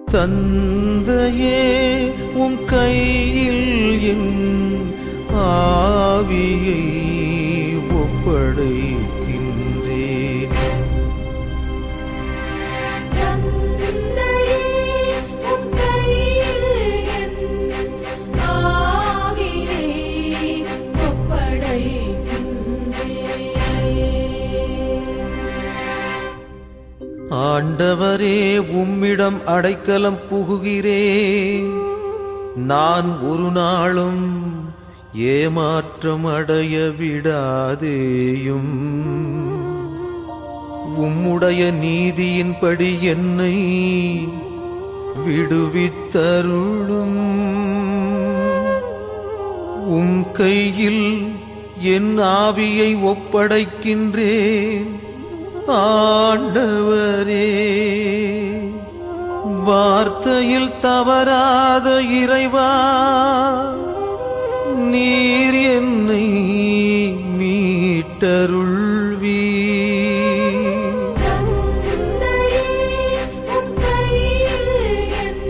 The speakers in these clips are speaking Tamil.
தந்தையே உம் கையில் என் ஆவியை ஒப்படைக்கின்றேன் தந்தையே உம் கையில் என் ஆவியை ஒப்படைக்கின்றேன் ஆண்டவரே உம்மிடம் அடைக்கலம் புகுகிறேன் நான் ஒரு நாளும் ஏமாற்றம் அடைய விடாதேயும் உம்முடைய நீதியின்படி என்னை விடுவித்தருளும் உம் கையில் என் ஆவியை ஒப்படைக்கின்றேன் ஆண்டவரே வார்த்தையில் தவறாத இறைவா நீர் என்னை மீட்டருள்வீ தந்தையே உம் கையில் என்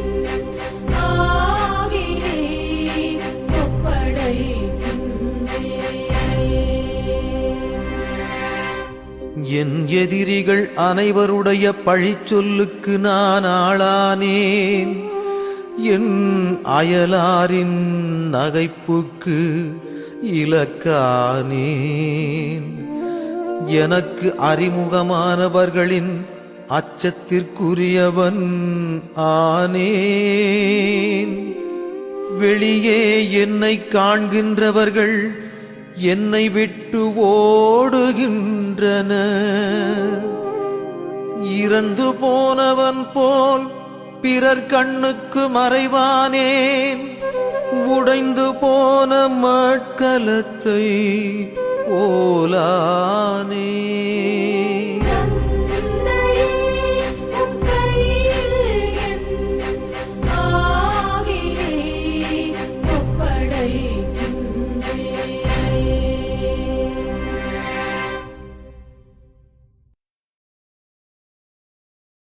ஆவியை ஒப்படைக்கின்றேன் என் எதிரிகள் அனைவருடைய பழிச்சொல்லுக்கு நான் ஆளானேன் என் அயலாரின் நகைப்புக்கு இலக்கானேன் எனக்கு அறிமுகமானவர்களின் அச்சத்திற்குரியவன் ஆனேன் வெளியே என்னை காண்கின்றவர்கள் என்னை விட்டு ஓடுகின்றன இறந்து போனவன் போல் பிறர் கண்ணுக்கு மறைவானேன் உடைந்து போன மட்கலத்தை போலானே